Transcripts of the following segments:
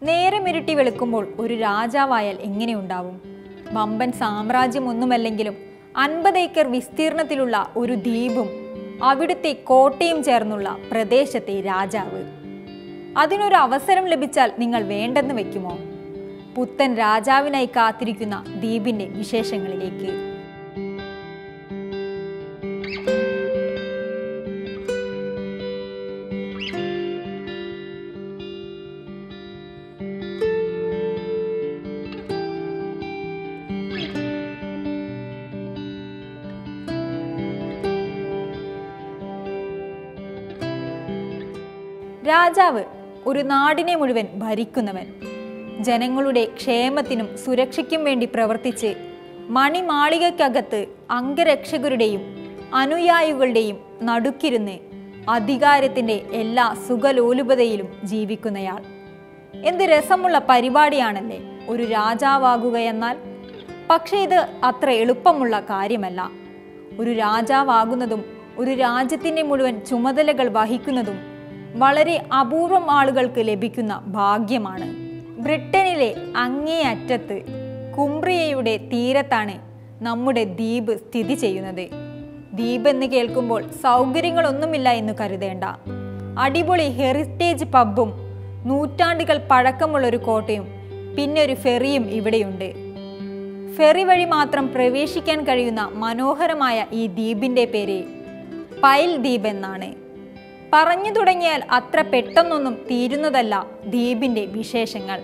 നേരമിരുട്ടി വെളുക്കുമ്പോൾ ഒരു രാജാവായാൽ എങ്ങനെയുണ്ടാവും വമ്പൻ സാമ്രാജ്യമൊന്നുമല്ലെങ്കിലും അൻപത് ഏക്കർ വിസ്തീർണത്തിലുള്ള ഒരു ദ്വീപും അവിടുത്തെ കോട്ടയും ചേർന്നുള്ള പ്രദേശത്തെ രാജാവ് അതിനൊരു അവസരം ലഭിച്ചാൽ നിങ്ങൾ വേണ്ടെന്ന് വെക്കുമോ പുത്തൻ രാജാവിനായി കാത്തിരിക്കുന്ന ദ്വീപിന്റെ വിശേഷങ്ങളിലേക്ക് രാജാവ് ഒരു നാടിനെ മുഴുവൻ ഭരിക്കുന്നവൻ ജനങ്ങളുടെ ക്ഷേമത്തിനും സുരക്ഷയ്ക്കും വേണ്ടി പ്രവർത്തിച്ച് മണിമാളികയ്ക്കകത്ത് അംഗരക്ഷകരുടെയും അനുയായികളുടെയും നടുക്കിരുന്ന് അധികാരത്തിന്റെ എല്ലാ സുഖലോലുപതയിലും ജീവിക്കുന്നയാൾ എന്ത് രസമുള്ള പരിപാടിയാണല്ലേ ഒരു രാജാവാകുകയെന്നാൽ പക്ഷേ ഇത് അത്ര എളുപ്പമുള്ള കാര്യമല്ല ഒരു രാജാവാകുന്നതും ഒരു രാജ്യത്തിന്റെ മുഴുവൻ ചുമതലകൾ വഹിക്കുന്നതും വളരെ അപൂർവം ആളുകൾക്ക് ലഭിക്കുന്ന ഭാഗ്യമാണ് ബ്രിട്ടനിലെ അങ്ങേ അറ്റത്ത് കുംബ്രിയയുടെ തീരത്താണ് നമ്മുടെ ദ്വീപ് സ്ഥിതി ചെയ്യുന്നത് ദ്വീപ് എന്ന് കേൾക്കുമ്പോൾ സൗകര്യങ്ങളൊന്നുമില്ല എന്ന് കരുതേണ്ട അടിപൊളി ഹെറിറ്റേജ് പബ്ബും നൂറ്റാണ്ടുകൾ പഴക്കമുള്ള ഒരു കോട്ടയും പിന്നെ ഒരു ഫെറിയും ഇവിടെയുണ്ട് ഫെറി വഴി മാത്രം പ്രവേശിക്കാൻ കഴിയുന്ന മനോഹരമായ ഈ ദ്വീപിന്റെ പേര് പൈൽ ദ്വീപ് എന്നാണ് പറഞ്ഞു തുടങ്ങിയാൽ അത്ര പെട്ടെന്നൊന്നും തീരുന്നതല്ല ദ്വീപിന്റെ വിശേഷങ്ങൾ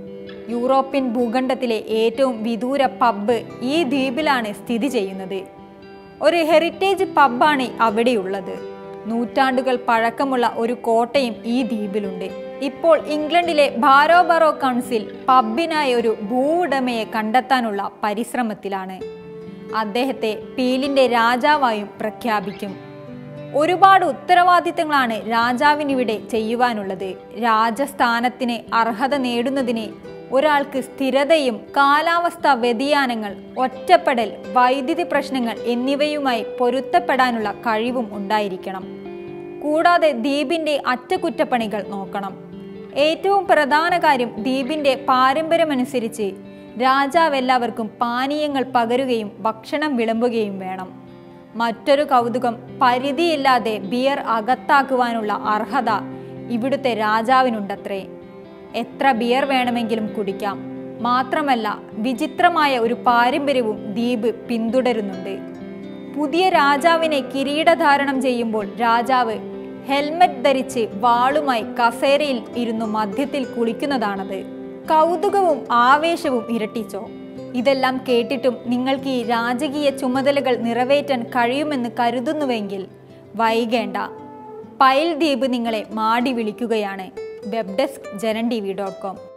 യൂറോപ്യൻ ഭൂഖണ്ഡത്തിലെ ഏറ്റവും വിദൂര പബ്ബ് ഈ ദ്വീപിലാണ് സ്ഥിതി ചെയ്യുന്നത് ഒരു ഹെറിറ്റേജ് പബ്ബാണ് അവിടെയുള്ളത് നൂറ്റാണ്ടുകൾ പഴക്കമുള്ള ഒരു കോട്ടയും ഈ ദ്വീപിലുണ്ട് ഇപ്പോൾ ഇംഗ്ലണ്ടിലെ ബാരോബറോ കൗൺസിൽ പബ്ബിനായി ഒരു ഭൂവുടമയെ കണ്ടെത്താനുള്ള പരിശ്രമത്തിലാണ് അദ്ദേഹത്തെ പീലിന്റെ രാജാവായും പ്രഖ്യാപിക്കും ഒരുപാട് ഉത്തരവാദിത്തങ്ങളാണ് രാജാവിനിവിടെ ചെയ്യുവാനുള്ളത് രാജസ്ഥാനത്തിന് അർഹത നേടുന്നതിന് ഒരാൾക്ക് സ്ഥിരതയും കാലാവസ്ഥാ വ്യതിയാനങ്ങൾ ഒറ്റപ്പെടൽ വൈദ്യുതി പ്രശ്നങ്ങൾ എന്നിവയുമായി പൊരുത്തപ്പെടാനുള്ള കഴിവും ഉണ്ടായിരിക്കണം കൂടാതെ ദ്വീപിന്റെ അറ്റകുറ്റപ്പണികൾ നോക്കണം ഏറ്റവും പ്രധാന കാര്യം ദ്വീപിന്റെ പാരമ്പര്യമനുസരിച്ച് രാജാവ് എല്ലാവർക്കും പാനീയങ്ങൾ പകരുകയും ഭക്ഷണം വിളമ്പുകയും വേണം മറ്റൊരു കൗതുകം പരിധിയില്ലാതെ ബിയർ അകത്താക്കുവാനുള്ള അർഹത ഇവിടുത്തെ രാജാവിനുണ്ടത്രേ എത്ര ബിയർ വേണമെങ്കിലും കുടിക്കാം മാത്രമല്ല വിചിത്രമായ ഒരു പാരമ്പര്യവും ദ്വീപ് പിന്തുടരുന്നുണ്ട് പുതിയ രാജാവിനെ കിരീടധാരണം ചെയ്യുമ്പോൾ രാജാവ് ഹെൽമറ്റ് ധരിച്ച് വാളുമായി കസേരയിൽ ഇരുന്നു മധ്യത്തിൽ കുളിക്കുന്നതാണത് കൗതുകവും ആവേശവും ഇരട്ടിച്ചോ ഇതെല്ലാം കേട്ടിട്ടും നിങ്ങൾക്ക് ഈ രാജകീയ ചുമതലകൾ നിറവേറ്റാൻ കഴിയുമെന്ന് കരുതുന്നുവെങ്കിൽ വൈകേണ്ട പൈൽ ദ്വീപ് നിങ്ങളെ മാടി വിളിക്കുകയാണ് web desk Janam T V dot com